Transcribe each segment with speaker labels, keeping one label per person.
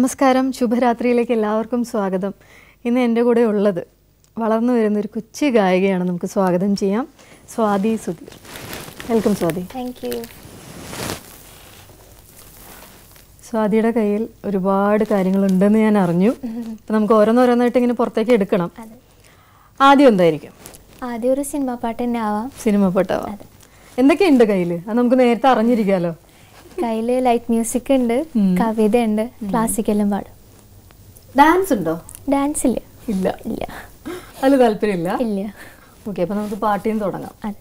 Speaker 1: നമസ്കാരം ശുഭരാത്രിയിലേക്ക് എല്ലാവർക്കും സ്വാഗതം ഇന്ന് എൻ്റെ കൂടെ ഉള്ളത് വളർന്നു വരുന്ന ഒരു കൊച്ചു ഗായികയാണ് നമുക്ക് സ്വാഗതം ചെയ്യാം Swathi Sudheer welcome Swathi
Speaker 2: thank you
Speaker 1: സ്വാതിയുടെ കയ്യിൽ ഒരുപാട് കാര്യങ്ങളുണ്ടെന്ന് ഞാൻ അറിഞ്ഞു അപ്പം നമുക്ക് ഓരോന്നോരോന്നായിട്ട് ഇങ്ങനെ പുറത്തേക്ക് എടുക്കണം
Speaker 2: അതെ
Speaker 1: ആദ്യം എന്തായിരിക്കും
Speaker 2: ആദ്യം ഒരു സിനിമ പാട്ട് തന്നെ ആവാം
Speaker 1: സിനിമ പാട്ടാവാം എന്തൊക്കെയുണ്ട് കയ്യിൽ അത് നമുക്ക് നേരത്തെ അറിഞ്ഞിരിക്കാമല്ലോ
Speaker 2: കയ്യിൽ ലൈറ്റ് മ്യൂസിക് ഉണ്ട് കവിത ഉണ്ട് ക്ലാസിക്കലും പാടും
Speaker 1: ഡാൻസ് ഉണ്ടോ
Speaker 2: ഡാൻസ് ഇല്ല
Speaker 1: ഇല്ല
Speaker 2: ഇല്ല
Speaker 1: അതിൽ താല്പര്യമില്ല
Speaker 2: ഇല്ല
Speaker 1: ഓക്കെ അപ്പം നമുക്ക് പാട്ടിയും തുടങ്ങാം
Speaker 2: അതെ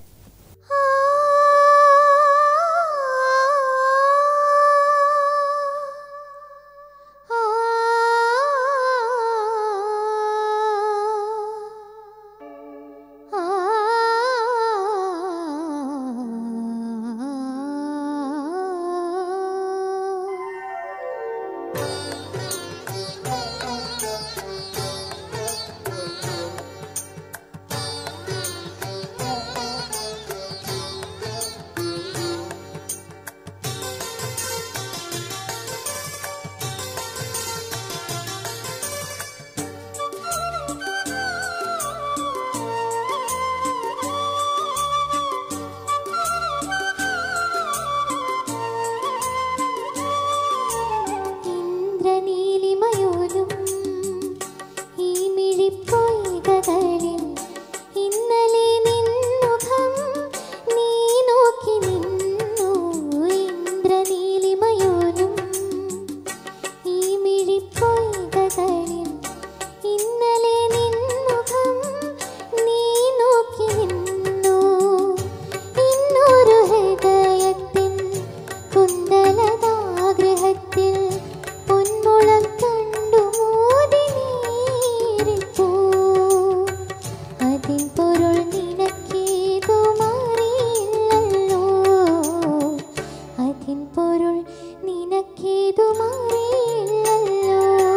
Speaker 3: ഇന്ദ്രനീലിമയോലും ഈ മിഴിപ്പൊയ്കകളിൽ ഇന്നലെ നിൻമുഖം നീ നോക്കി നിന്നു ഇന്ദ്രനീലിമയോലും ഈ മിഴിപ്പൊയ്കകളിൽ ഇന്നലെ നിൻമുഖം നീ നോക്കി നിന്നു ഇന്നൊരു ഹൃദയത്തിൻ കുന്തലതാഗ്രഹത്തിൽ പൊന്മുളം കണ്ടു മോദി നീറിപ്പോ അതിൻ പൊരുൾ നിനക്കേതു മാറിയില്ലല്ലോ അതിൻ പൊരുൾ നിനക്കേതു മാറിയില്ലല്ലോ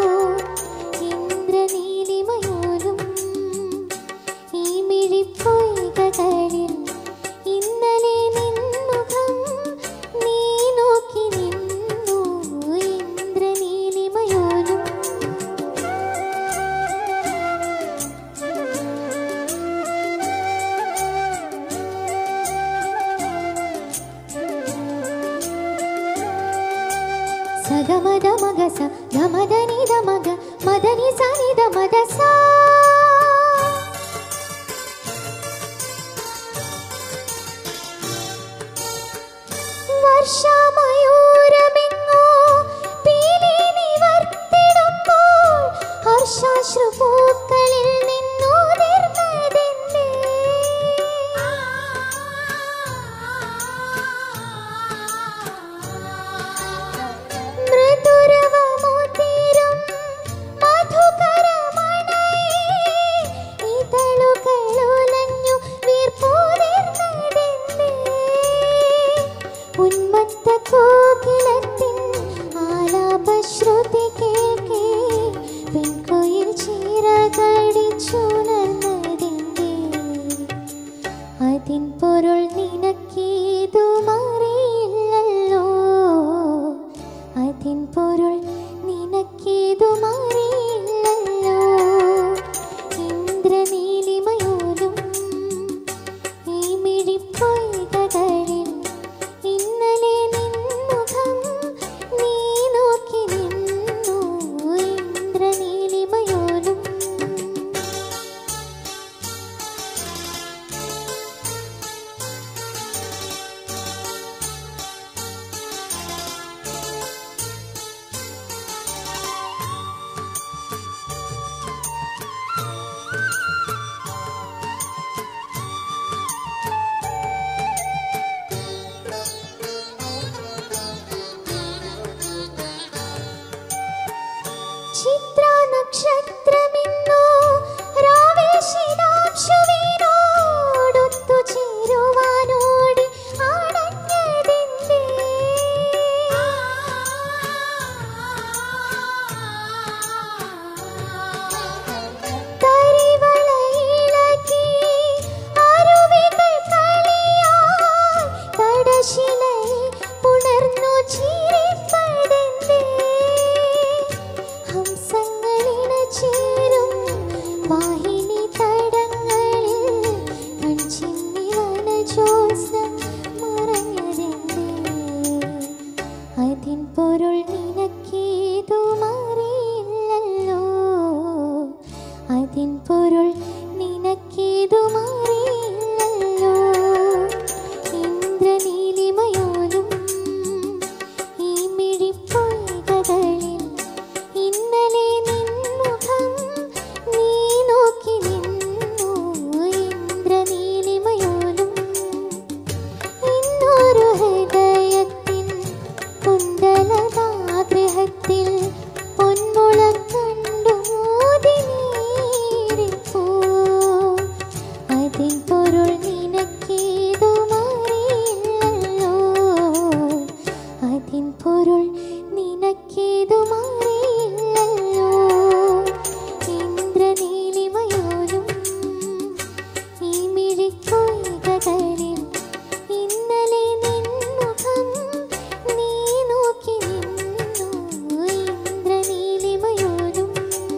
Speaker 3: ഇന്ദ്രനീലിമയോലും ഈ മിഴിപ്പൊയ്കകളിൽ ഇന്നലെ നിൻമുഖം നീ നോക്കി നിന്നു ഇന്ദ്രനീലിമയോലും സഗമദ മഗസ ഗമദനി ദമഗ മദനി സനി ദമദ സാ വർഷമയൂരമെങ്ങോ പീലി നിവർത്തിടുമ്പോൾ ഹർഷാശ്രുപൂക്കളിൽ നിന്നുതിർന്നതെന്തേ? മൃദുരവമുതിരും മധുകരമണയേ ഇതളുകളുലഞ്ഞു വീർപ്പുതിർന്നതെന്തേ? ഉന്മത്ത കോകിലത്തിൻ ആലാപശ്രുതി കേൾക്കേ പെൺകൊയിൽ ചിറകടിച്ചുണർന്നതെന്തേ അതിൻ പൊരുൾ നിനക്കേതു മാറിയില്ലല്ലോ അതിൻ പൊരുൾ നിനക്കേതു മാറിയില്ലല്ലോ ഇന്ദ്രനീലിമയോലും ഈ മിഴിപ്പൊയ്കകളിൽ ഇന്നലെ നിൻമുഖം നീ നോക്കി നിന്നു ഇന്ദ്രനീലിമയോലും പൊയ്കകളിൽ ഇന്നലെ നിൻമുഖം നീ നോക്കി നിന്നു ഇന്ദ്രനീലിമയോലും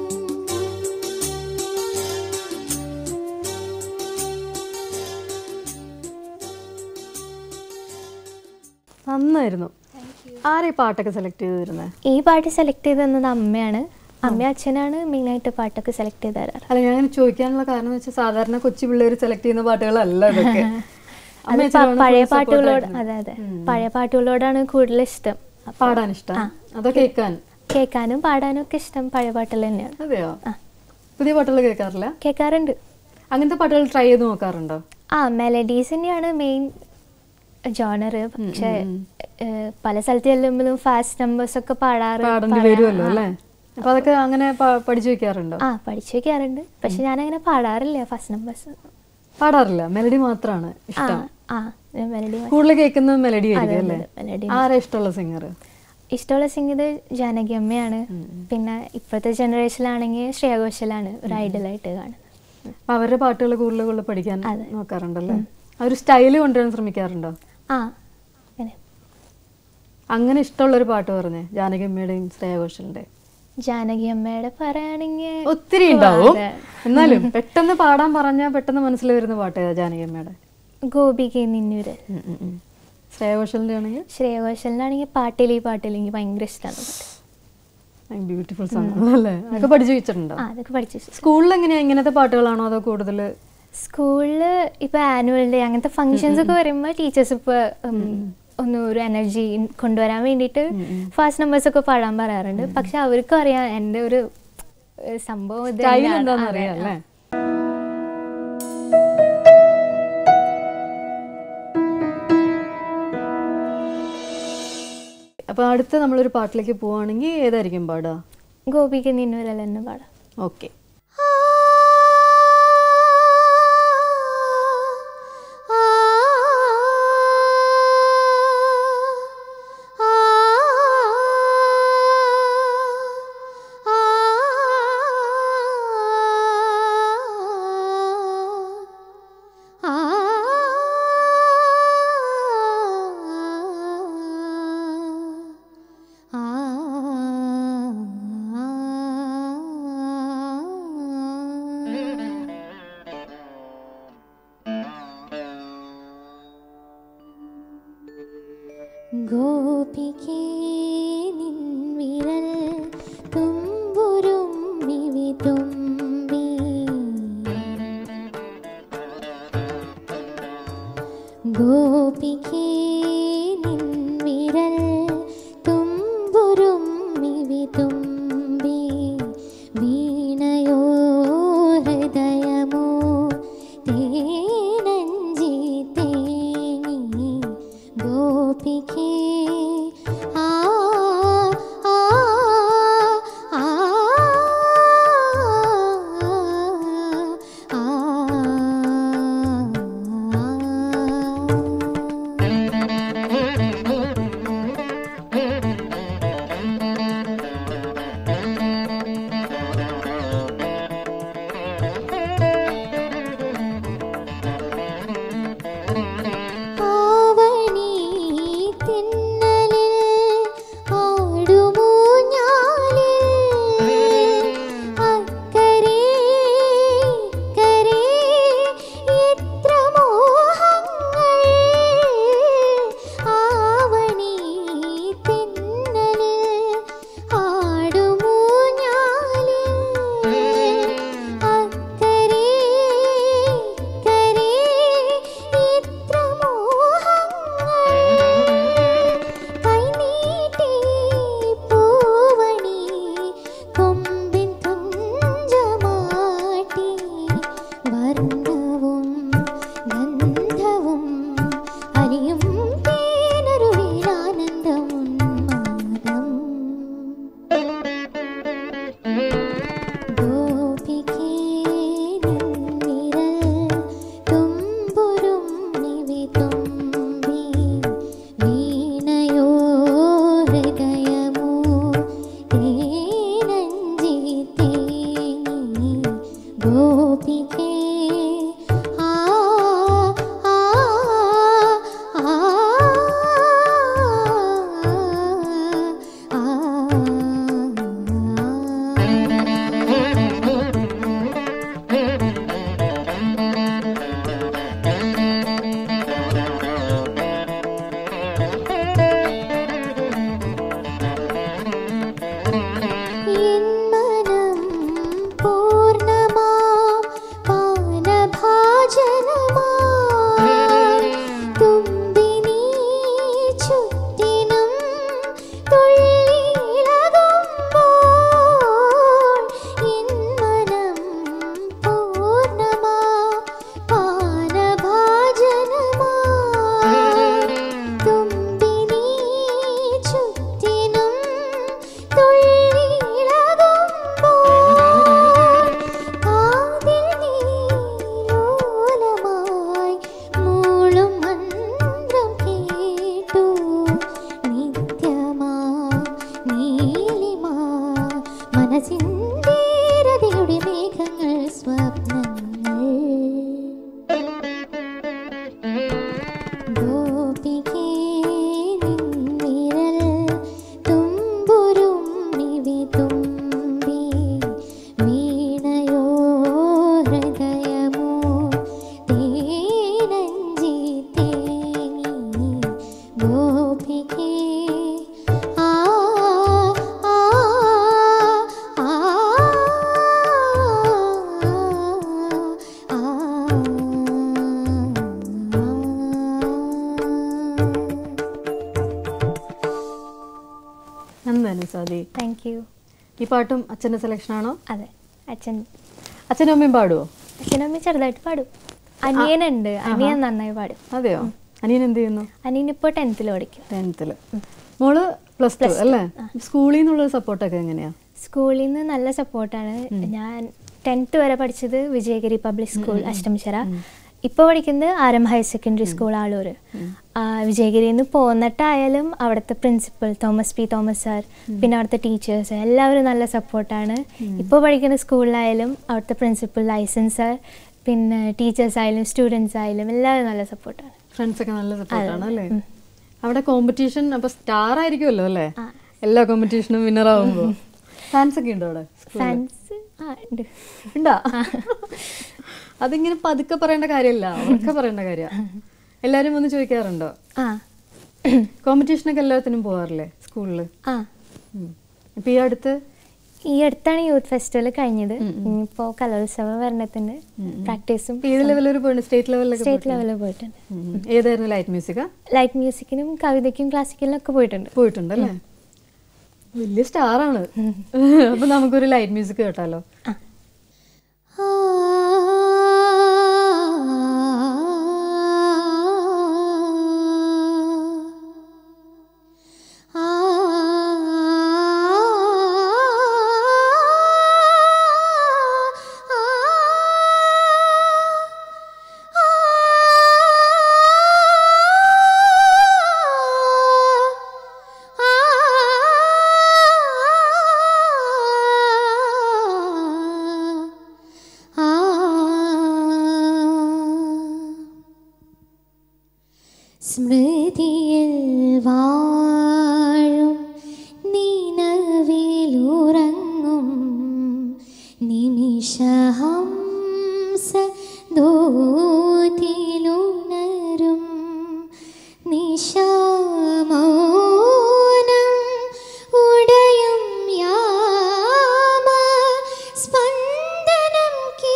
Speaker 1: നന്നായിരുന്നു ആരെ ഈ പാട്ടൊക്കെ സെലക്ട് ചെയ്തിരുന്നത്
Speaker 2: ഈ പാട്ട് സെലക്ട് ചെയ്ത് തന്നത് അമ്മയാണ് അമ്മയും അച്ഛനാണ് മെയിനായിട്ട് പാട്ടൊക്കെ സെലക്ട് ചെയ്ത് തരാറ്
Speaker 1: അല്ല ഞാൻ ചോദിക്കാനുള്ള കാരണം എന്ന് വെച്ചാൽ സാധാരണ കൊച്ചു പിള്ളേർ സെലക്ട് ചെയ്യുന്ന പാട്ടുകളല്ല ഇതൊക്കെ
Speaker 2: അത്
Speaker 1: അമ്മ
Speaker 2: പ-
Speaker 1: അച്ഛനാണ്
Speaker 2: പഴയ
Speaker 1: full support
Speaker 2: പാട്ടുകളോട്
Speaker 1: ആയിരുന്നു.
Speaker 2: അതെ അതെ പഴയ പാട്ടുകളോടാണ് കൂടുതൽ ഇഷ്ടം അപ്പൊ
Speaker 1: പാടാൻ ഇഷ്ടം അതോ കേൾക്കാൻ
Speaker 2: കേൾക്കാനും പാടാനും ഒക്കെ ഇഷ്ടം പഴയ പാട്ടുകൾ തന്നെയാണ്
Speaker 1: അതെയോ
Speaker 2: ആ.
Speaker 1: പുതിയ പാട്ടുകൾ കേൾക്കാറില്ല
Speaker 2: കേൾക്കാറുണ്ട്
Speaker 1: അങ്ങനത്തെ പാട്ടുകൾ ട്രൈ ചെയ്ത് നോക്കാറുണ്ടോ
Speaker 2: ആ മെലഡീസ് തന്നെയാണ് മെയിൻ ജോണർ പക്ഷെ ഏഹ്, പല സ്ഥലത്ത് ചെല്ലുമ്പോഴും ഫാസ്റ്റ് നമ്പേഴ്സ് ഒക്കെ പാടാറ്
Speaker 1: പാടേണ്ടി
Speaker 2: പാടാ-
Speaker 1: വരുമല്ലോ
Speaker 2: ആ.
Speaker 1: അല്ലേ അപ്പൊ അതൊക്കെ അങ്ങനെ പ- പഠിച്ചു വെക്കാറുണ്ടോ
Speaker 2: ആ പഠിച്ചു വെക്കാറുണ്ട് പക്ഷെ ഞാൻ അങ്ങനെ പാടാറില്ല ഫസ്റ്റ് നമ്പേഴ്സ്
Speaker 1: പാടാറില്ല മെലഡി മാത്രമാണ്
Speaker 2: ആ
Speaker 1: ഇഷ്ടം
Speaker 2: ആ മെലഡി
Speaker 1: കൂടുതൽ കേൾക്കുന്നത് മെലഡി ആയിരിക്കും
Speaker 2: അതെ,
Speaker 1: അല്ലേ
Speaker 2: അതെ, melody.
Speaker 1: ആരാ ഇഷ്ടമുള്ള സിംഗർ
Speaker 2: ഇഷ്ടമുള്ള സിംഗർ ജാനകി അമ്മയാണ് പിന്നെ ഇപ്പോഴത്തെ ജനറേഷനിലാണെങ്കിൽ ശ്രേയ ഘോഷലാണ് ഒരു ഐഡലായിട്ട് കാണുന്നത്
Speaker 1: അപ്പൊ അവരുടെ പാട്ടുകൾ കൂടുതൽ കൂടുതൽ പഠിക്കാൻ
Speaker 2: അതെ.
Speaker 1: നോക്കാറുണ്ടല്ലേ ആ ഒരു സ്റ്റൈല് കൊണ്ടുവരാൻ ശ്രമിക്കാറുണ്ടോ
Speaker 2: ആ അങ്ങനെ
Speaker 1: അങ്ങനെ ഇഷ്ടമുള്ള ഒരു പാട്ട് പറഞ്ഞേ ജാനകിയമ്മയുടെയും ശ്രേയ ഘോഷലിന്റെ
Speaker 2: ജാനകി അമ്മയുടെ പറയുകയാണെങ്കിൽ
Speaker 1: ഒത്തിരി ഉണ്ടാവും
Speaker 2: അതെ.
Speaker 1: എന്നാലും പെട്ടെന്ന് പാടാൻ പറഞ്ഞാൽ പെട്ടെന്ന് മനസ്സിൽ വരുന്ന പാട്ട് ഏതാ ജാനകിയമ്മയുടെ
Speaker 2: ഗോപിക നിന്നൂര്
Speaker 1: ശ്രേയ ഘോഷലിന്റെ ആണെങ്കിൽ
Speaker 2: ശ്രേയ ഘോഷലിനാണെങ്കിൽ പാട്ടിൽ ഈ പാട്ടിൽ എനിക്ക് ഭയങ്കര ഇഷ്ടമാണ് പാട്ട്
Speaker 1: ബ്യൂട്ടിഫുൾ സോങ് അല്ലേ അതൊക്കെ പഠിച്ചു വെച്ചിട്ടുണ്ടോ
Speaker 2: ആ അതൊക്കെ പഠിച്ചു
Speaker 1: സ്കൂളിൽ എങ്ങനെയാ ഇങ്ങനത്തെ പാട്ടുകളാണോ അതോ കൂടുതൽ
Speaker 2: സ്കൂളിൽ ഇപ്പൊ ആനുവൽ ഡേ അങ്ങനത്തെ ഫങ്ഷൻസ് ഒക്കെ വരുമ്പോൾ ടീച്ചേഴ്സ് ഇപ്പൊ ഉം, ഒന്ന് ഒരു എനർജി കൊണ്ടുവരാൻ വേണ്ടിയിട്ട് ഫാസ്റ്റ് നമ്പേഴ്സ് ഒക്കെ പാടാൻ പറയാറുണ്ട് പക്ഷെ അവർക്കും അറിയാം എൻ്റെ ഒരു ഏഹ്, സംഭവം ഇത്
Speaker 1: സ്റ്റൈൽ
Speaker 2: തന്നെയാണ്.
Speaker 1: എന്താന്ന്
Speaker 2: അതെ,
Speaker 1: അറിയാം
Speaker 2: ആ.
Speaker 1: അല്ലേ അപ്പൊ അടുത്ത നമ്മളൊരു പാട്ടിലേക്ക് പോവാണെങ്കിൽ ഏതായിരിക്കും പാടുക
Speaker 2: ഗോപിക നിന്നൂരല്ല തന്നെ പാടാം
Speaker 1: ഓക്കെ
Speaker 3: ഗോപികേ നിൻ വിരൽ തുമ്പുരും മിവി തുമ്പി ഗോപികേ നിൻ വിരൽ തുമ്പുരും മിവി തുമ്പി വീണയോ ഹൃദയമോ തേനഞ്ചി തേങ്ങി ഗോപികേ ആ ആ ആ ആ ആവണി തിന്നലിൽ ആടുമോ ഞാലിൽ അക്കരെ കരെ എത്ര മോഹങ്ങൾ ആവണി തിന്നലിൽ ആടുമോ ഞാലിൽ അക്കരെ കരെ എത്ര
Speaker 1: സ്വാതി
Speaker 2: താങ്ക് യു
Speaker 1: ഈ പാട്ടും അച്ഛൻ്റെ സെലക്ഷൻ ആണോ
Speaker 2: അതെ അച്ഛൻ
Speaker 1: അച്ഛനും അമ്മയും പാടുവോ
Speaker 2: അച്ഛനമ്മ ചെറുതായിട്ട് പാടും അനിയനുണ്ട് അനിയൻ നന്നായി പാടും
Speaker 1: അതെയോ അനിയൻ എന്ത് ചെയ്യുന്നു
Speaker 2: അനിയൻ ഇപ്പോൾ ടെൻത്തിൽ പഠിക്കും
Speaker 1: ടെൻത്തിൽ മോള് പ്ലസ് ടു അല്ലേ സ്കൂളിൽ നിന്നുള്ളൊരു സപ്പോർട്ടൊക്കെ എങ്ങനെയാ
Speaker 2: സ്കൂളിൽ നിന്ന് നല്ല സപ്പോർട്ടാണ് ഞാൻ ടെൻത്ത് വരെ പഠിച്ചത് വിജയഗിരി പബ്ലിക് സ്കൂൾ അഷ്ടമിച്ചറ ഇപ്പോൾ പഠിക്കുന്നത് ആരം ഹയർ സെക്കൻഡറി സ്കൂൾ ആളൂർ വിജയഗിരിയിൽ നിന്ന് പോന്നിട്ടായാലും അവിടുത്തെ principal Thomas P Thomas sir പിന്നെ അവിടുത്തെ ടീച്ചേഴ്സ് എല്ലാവരും നല്ല സപ്പോർട്ടാണ് ഇപ്പോൾ പഠിക്കുന്ന സ്കൂളിലായാലും അവിടുത്തെ പ്രിൻസിപ്പൽ ലൈസൻസ് സാർ പിന്നെ ടീച്ചേഴ്സ് ആയാലും സ്റ്റുഡൻസ് ആയാലും എല്ലാവരും നല്ല സപ്പോർട്ടാണ്
Speaker 1: ഫ്രണ്ട്സ് ഒക്കെ നല്ല സപ്പോർട്ടാണ്
Speaker 2: അതെ.
Speaker 1: അല്ലേ
Speaker 2: ഉം.
Speaker 1: അവിടെ കോമ്പറ്റീഷൻ അപ്പൊ സ്റ്റാർ ആയിരിക്കുമല്ലോ അല്ലേ
Speaker 2: ആ.
Speaker 1: എല്ലാ കോമ്പറ്റീഷനും വിന്നർ ആവുമ്പോ ഫാൻസ് ഒക്കെ ഉണ്ടോ അവിടെ സ്കൂളില്?
Speaker 2: ഫാൻസ് ആ ഉണ്ട്
Speaker 1: ഉണ്ടാ അതിങ്ങനെ പതുക്കെ പറയേണ്ട കാര്യമല്ല ഉറക്കെ പറയേണ്ട കാര്യ എല്ലാരും വന്ന് ചോദിക്കാറുണ്ടോ
Speaker 2: ആ
Speaker 1: കോമ്പറ്റീഷനൊക്കെ എല്ലാത്തിനും പോവാറില്ലേ സ്കൂളിൽ
Speaker 2: ആ
Speaker 1: ഇപ്പൊ ഈ അടുത്ത്
Speaker 2: ഈ അടുത്താണ് യൂത്ത് ഫെസ്റ്റിവൽ കഴിഞ്ഞത് ഇനിയിപ്പോൾ കലോത്സവം വരണത്തിന്റെ പ്രാക്ടീസും
Speaker 1: ഇപ്പൊ ഏത് ലെവലിൽ ഒരു പോയിട്ടുണ്ട് സ്റ്റേറ്റ് ലെവലിലൊക്കെ
Speaker 2: സ്റ്റേറ്റ്
Speaker 1: പോയിട്ടുണ്ടോ?
Speaker 2: ലെവലിൽ പോയിട്ടുണ്ട്
Speaker 1: ഉം. ഏതായിരുന്നു ലൈറ്റ് മ്യൂസിക്കാ
Speaker 2: ലൈറ്റ് മ്യൂസിക്കിനും കവിതയ്ക്കും ക്ലാസിക്കലിനും ഒക്കെ പോയിട്ടുണ്ട്
Speaker 1: പോയിട്ടുണ്ടല്ലേ വലിയ സ്റ്റാറാണ് അപ്പൊ നമുക്കൊരു ലൈറ്റ് മ്യൂസിക് കേട്ടാലോ
Speaker 3: സ്മൃതിയിൽ വാഴും നിലവിലുറങ്ങും നിമിഷഹംസ ദൂതിലുണരും നിശാമൗനം ഉടയും യാമ സ്പന്ദനം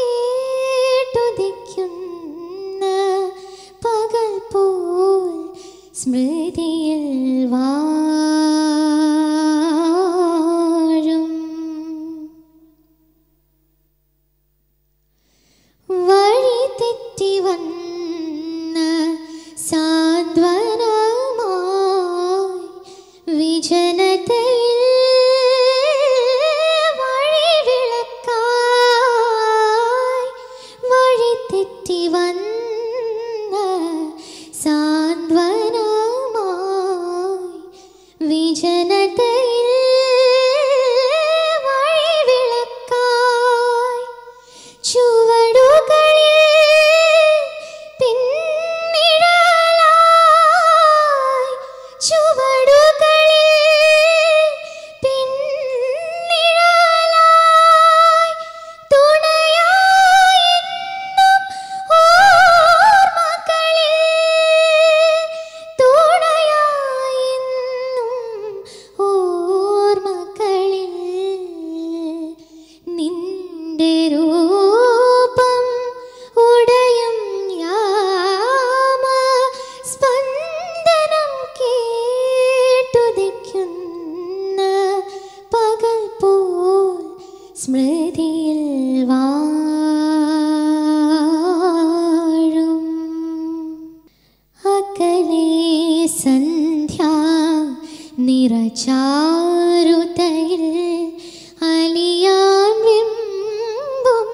Speaker 3: കേട്ടുദിക്കുന്ന പകൽ പോൽ സ്മൃതിയിൽ വാഴും വഴി തെറ്റി വന്ന സാന്ത്വനമായി വിജനതയിൽ വഴിവിളക്കായി വഴി തെറ്റി വന്ന സാന്ത്വനമായി വിജനതയിൽ വഴിവിളക്കായി ചുവടുകളിൽ പിന്നിഴലായി ചുവടുകളിൽ പിന്നിഴലായി തുണയായി എന്നും ഓർമ്മകളിൽ തുണയായി എന്നും ഓർമ്മകളിൽ നിന്റെ രൂപം ഉടയും യാമ സ്പന്ദനം കേട്ടുദിക്കുന്ന പകൽ പോൽ സ്മൃതിയിൽ വാഴും അകലെ സന്ധ്യ നിറചാരുതയിൽ അലിയാൻ വിമ്പും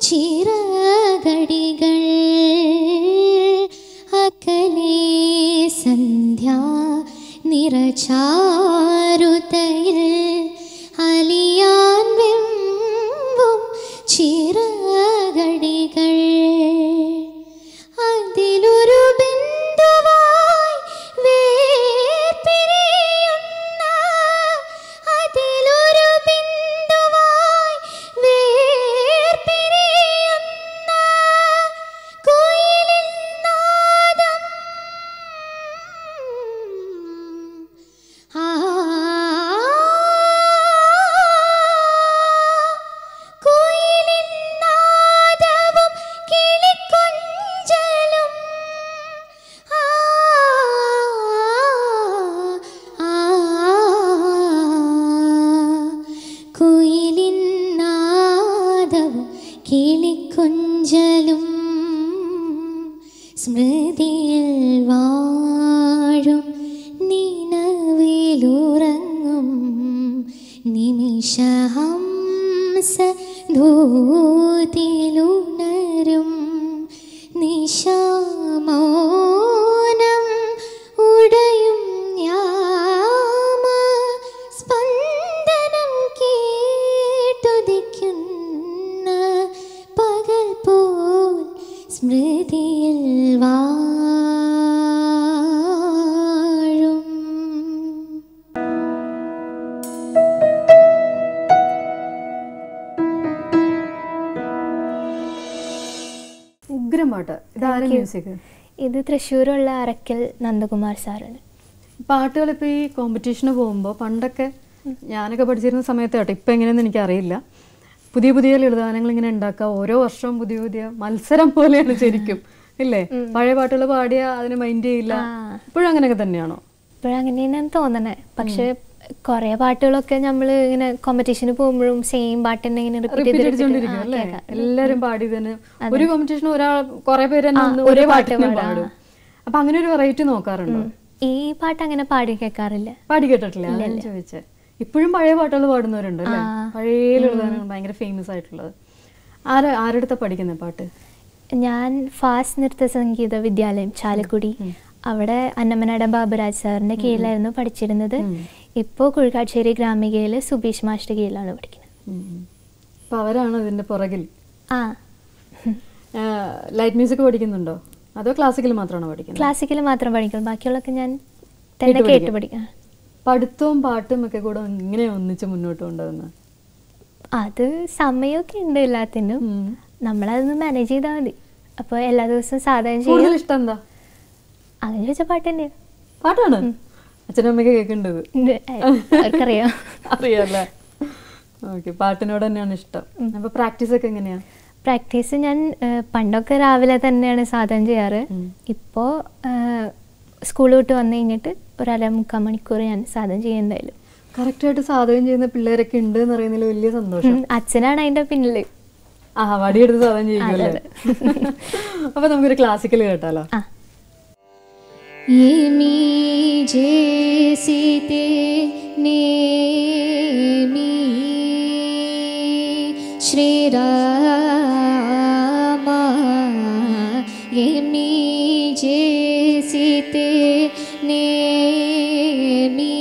Speaker 3: ചിറകടികൾ അകലെ സന്ധ്യ നിറചാരുതയിൽ അലിയാൻ വിമ്പും ചിറകടികൾ അതിലൊരു ബിന്ദുവായി വേർപിരിയുന്ന അതിലൊരു ബിന്ദുവായി വേർപിരിയുന്ന കുയിലിൻ നാദം ആ സ്മൃതിയിൽ വാഴും നിനവിലുറങ്ങും നിമിഷഹംസ ധൂതിലുണരും നിശാമോനം ഉടയും യാമ സ്പന്ദനം കേട്ടുദിക്കുന്ന പകൽ പോൽ സ്മൃതിയിൽ വാഴും
Speaker 1: ഉഗ്രം പാട്ട് ഇതാരെ മ്യൂസിക്
Speaker 2: ഇത് തൃശ്ശൂരുള്ള അറക്കൽ നന്ദകുമാർ സാറാണ്
Speaker 1: പാട്ടുകൾ ഇപ്പോൾ ഈ കോമ്പറ്റീഷന് പോകുമ്പോൾ പണ്ടൊക്കെ ഞാനൊക്കെ പഠിച്ചിരുന്ന സമയത്ത് കേട്ടോ ഇപ്പം എങ്ങനെയെന്ന് എനിക്കറിയില്ല പുതിയ പുതിയ ലളിതഗാനങ്ങൾ ഇങ്ങനെ ഉണ്ടാക്കുക ഓരോ വർഷവും പുതിയ പുതിയ മത്സരം പോലെയാണ് ശരിക്കും ഇല്ലേ പഴയ പാട്ടുകൾ പാടിയ അതിന് മൈൻഡ് ചെയ്യില്ല ഇപ്പോഴും അങ്ങനെയൊക്കെ തന്നെയാണോ
Speaker 2: ഇപ്പോഴങ്ങനെയാണ് തോന്നണേ പക്ഷെ കുറേ പാട്ടുകളൊക്കെ നമ്മൾ ഇങ്ങനെ കോമ്പറ്റീഷന് പോകുമ്പോഴും സെയിം പാട്ട് തന്നെ ഇങ്ങനെ റിപ്പീറ്റ്
Speaker 1: റിപ്പീറ്റ്
Speaker 2: ചെയ്ത്
Speaker 1: അടിച്ചോണ്ടിരിക്കും അല്ലേ എല്ലാരും പാടി തന്നെ ഒരു കോമ്പറ്റീഷൻ ഒരാൾ കുറെ പേര് തന്നെ
Speaker 2: ആ,
Speaker 1: ഒന്ന്
Speaker 2: ഒരു
Speaker 1: ഒരേ
Speaker 2: പാട്ട്
Speaker 1: പാട്ട് തന്നെ
Speaker 2: പാടാം.
Speaker 1: പാടും അപ്പൊ അങ്ങനെ ഒരു വെറൈറ്റി നോക്കാറുണ്ടോ
Speaker 2: ഈ പാട്ട് അങ്ങനെ പാടി കേൾക്കാറില്ല
Speaker 1: പാടി കേട്ടിട്ടില്ല അതാണ് ചോദിച്ചേ ഇപ്പോഴും പഴയ പാട്ടുകൾ പാടുന്നവരുണ്ട് അല്ലേ പഴയ ലളിതഗാനങ്ങൾ ഭയങ്കര ഫേമസ് ആയിട്ടുള്ളത് ആര് ആരെടുത്താ പഠിക്കുന്നത് പാട്ട്
Speaker 2: ഞാൻ ഫാസ്റ്റ് നൃത്ത സംഗീത വിദ്യാലയം ചാലക്കുടി അവിടെ അന്നമനട ബാബുരാജ് സാറിന്റെ കീഴിലായിരുന്നു പഠിച്ചിരുന്നത് ഇപ്പോൾ കുഴിക്കാശ്ശേരി ഗ്രാമികയിൽ സുബീഷ് മാഷിന്റെ കീഴിലാണ് പഠിക്കുന്നത്
Speaker 1: ഉം. അപ്പൊ അവരാണ് ഇതിന്റെ പുറകിൽ
Speaker 2: ആ
Speaker 1: ലൈറ്റ് മ്യൂസിക് പഠിക്കുന്നുണ്ടോ അതോ ക്ലാസിക്കൽ മാത്രമാണോ പഠിക്കുന്നത്
Speaker 2: ക്ലാസിക്കൽ മാത്രം പഠിക്കും ബാക്കിയുള്ളതൊക്കെ ഞാൻ തന്നെ
Speaker 1: കേട്ട്
Speaker 2: കേട്ട്
Speaker 1: പഠിക്കും.
Speaker 2: പഠിക്കാം
Speaker 1: പഠിത്തവും പാട്ടും ഒക്കെ കൂടെ ഇങ്ങനെ ഒന്നിച്ച് മുന്നോട്ട് കൊണ്ടുവന്ന്
Speaker 2: അത് സമയമൊക്കെ ഉണ്ട് എല്ലാത്തിനും നമ്മളതൊന്ന് മാനേജ് ചെയ്താൽ മതി അപ്പോൾ എല്ലാ ദിവസവും സാധനം
Speaker 1: കൂടുതൽ
Speaker 2: ചെയ്യും
Speaker 1: ഇഷ്ടം എന്താ
Speaker 2: അങ്ങനെ ചോദിച്ച പാട്ട് തന്നെയാണ്
Speaker 1: പാട്ടാണ് അച്ഛനും അമ്മയ്ക്ക് കേൾക്കേണ്ടത്
Speaker 2: ഉണ്ട്. ഏ, അവർക്കറിയാം
Speaker 1: അറിയാല്ലേ ഓക്കെ പാട്ടിനോട് തന്നെയാണ് ഇഷ്ടം അപ്പൊ പ്രാക്ടീസ് ഒക്കെ എങ്ങനെയാ
Speaker 2: പ്രാക്ടീസ് ഞാൻ ഏഹ്, പണ്ടൊക്കെ രാവിലെ തന്നെയാണ് സാധനം ചെയ്യാറ് ഇപ്പോൾ സ്കൂൾ വിട്ട് വന്നു കഴിഞ്ഞിട്ട് ഒരര മുക്കാൽ മണിക്കൂർ ഞാൻ സാധനം ചെയ്യും എന്തായാലും
Speaker 1: കറക്റ്റ് ആയിട്ട് സാധകം ചെയ്യുന്ന പിള്ളേരൊക്കെ ഉണ്ട് എന്ന് അറിയുന്നതിൽ വലിയ സന്തോഷം
Speaker 2: ഉം, അച്ഛനാണ് അതിൻ്റെ പിന്നിൽ
Speaker 1: ആ വടിയെടുത്ത് സാധനം ചെയ്യിക്കുമല്ലേ അപ്പൊ നമുക്കൊരു ക്ലാസിക്കൽ കേട്ടാലോ
Speaker 2: ആ
Speaker 3: येमी जेसिते नेमि श्रीरामा येमी जेसिते नेमि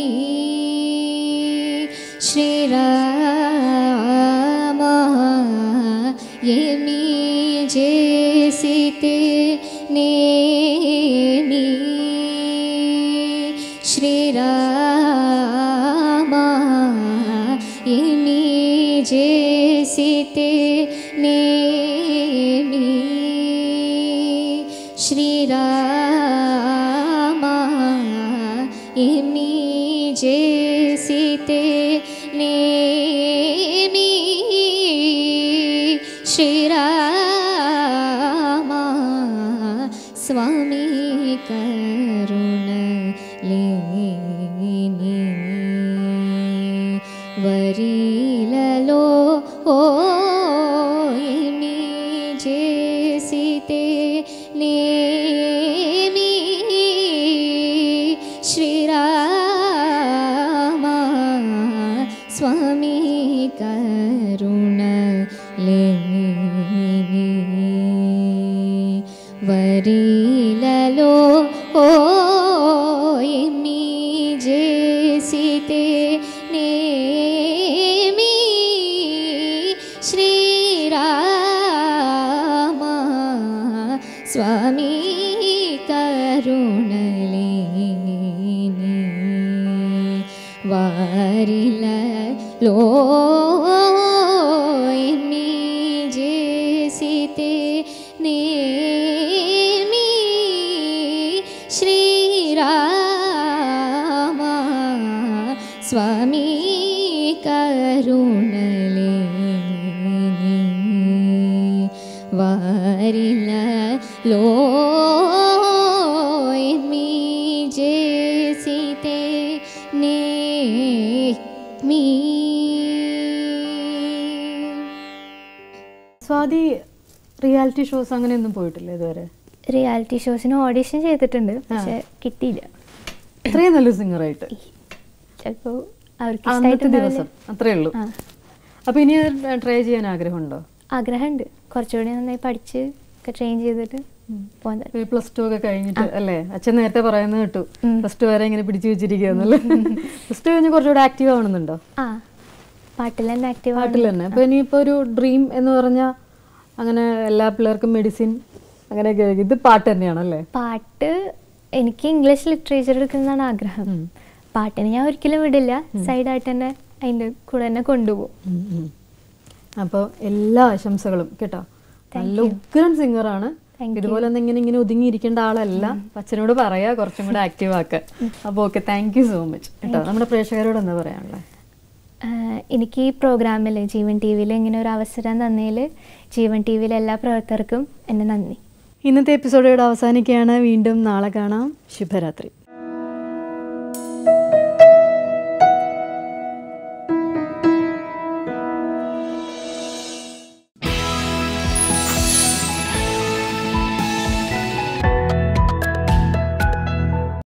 Speaker 3: श्रीरामा येमी जेसिते नेमि श्रीरामा येमी जेसिते नेमि श्रीरामा येमी जेसिते नेमि श्रीरामा स्वामी करुण लेनि वरीలలో ఓమి చేసితే నేమి శ్రీరామ స్వామి కరుణ లేని వరిలలో ఓమి చేసితే నేమి శ్రీరామ స్వామి కరుణలేని వారిలలో ఎన్ని చేసితే నేమి శ్రీరామ స్వామి కరుణలేని వారిలలో ఎన్ని చేసితే నేమి
Speaker 1: സ്വാതി റിയാലിറ്റി ഷോസ് അങ്ങനെയൊന്നും പോയിട്ടില്ല ഇതുവരെ
Speaker 2: റിയാലിറ്റി ഷോസിന് ഓഡിഷൻ ചെയ്തിട്ടുണ്ട് പക്ഷെ കിട്ടിയില്ല
Speaker 1: ഇത്രയും നല്ലൊരു സിംഗറായിട്ട്
Speaker 2: ചിലപ്പോൾ അവർക്ക്
Speaker 1: അന്നത്തെ
Speaker 2: ഇഷ്ടമായിട്ടുണ്ടാവില്ല
Speaker 1: ദിവസം അത്രേ ഉള്ളൂ
Speaker 2: ആ
Speaker 1: അപ്പൊ ഇനി ട്രൈ ചെയ്യാൻ ആഗ്രഹമുണ്ടോ
Speaker 2: ആഗ്രഹമുണ്ട് കുറച്ചുകൂടി നന്നായി പഠിച്ച് ഒക്കെ ട്രെയിൻ ചെയ്തിട്ട് പോകാൻ താല്പര്യം.
Speaker 1: പ്ലസ് ടു ഒക്കെ കഴിഞ്ഞിട്ട് അല്ലേ അച്ഛൻ നേരത്തെ പറയുന്നത് കേട്ടു
Speaker 2: ഉം.
Speaker 1: പ്ലസ് ടു വരെ ഇങ്ങനെ പിടിച്ചു വെച്ചിരിക്കുകയെന്നല്ലേ പ്ലസ് ടു കഴിഞ്ഞ് കുറച്ചുകൂടെ ആക്റ്റീവ് ആവണമെന്നുണ്ടോ
Speaker 2: ആ പാട്ടിൽ തന്നെ ആക്റ്റീവ്
Speaker 1: പാട്ടിൽ തന്നെ അപ്പൊ ഇനിയിപ്പോ ഒരു ഡ്രീം എന്ന് പറഞ്ഞാൽ അങ്ങനെ എല്ലാ പിള്ളേർക്കും മെഡിസിൻ അങ്ങനെയൊക്കെ ആയിരിക്കും. ഇത് പാട്ട് തന്നെയാണല്ലേ
Speaker 2: പാട്ട് എനിക്ക് ഇംഗ്ലീഷ് ലിറ്ററേച്ചർ എടുക്കുന്നതാണ് ആഗ്രഹം
Speaker 1: ഉം.
Speaker 2: പാട്ടിന് ഞാൻ ഒരിക്കലും വിടില്ല സൈഡായിട്ട് തന്നെ അതിൻ്റെ കൂടെ തന്നെ കൊണ്ടുപോകും
Speaker 1: അപ്പോൾ എല്ലാ ആശംസകളും കേട്ടോ നല്ല ഉഗ്രൻ സിംഗറാണ്
Speaker 2: Thank you.
Speaker 1: ഇതുപോലെ ഒന്നും ഇങ്ങനെ ഇങ്ങനെ ഒതുങ്ങിയിരിക്കേണ്ട ആളല്ല അച്ഛനോട് പറയാ കുറച്ചും കൂടെ ആക്റ്റീവ് ആക്കാൻ അപ്പോൾ okay thank you so much കേട്ടോ നമ്മുടെ പ്രേക്ഷകരോട് എന്താ പറയാനുള്ളത്
Speaker 2: ആഹ് എനിക്ക് ഈ പ്രോഗ്രാമിൽ ജീവൻ ടി വിയിൽ ഇങ്ങനെ ഒരു അവസരം തന്നതിൽ ജീവൻ ടി വിയിലെ എല്ലാ പ്രവർത്തകർക്കും എൻ്റെ നന്ദി
Speaker 1: ഇന്നത്തെ എപ്പിസോഡ് ഇവിടെ അവസാനിക്കുകയാണ് വീണ്ടും നാളെ കാണാം ശുഭരാത്രി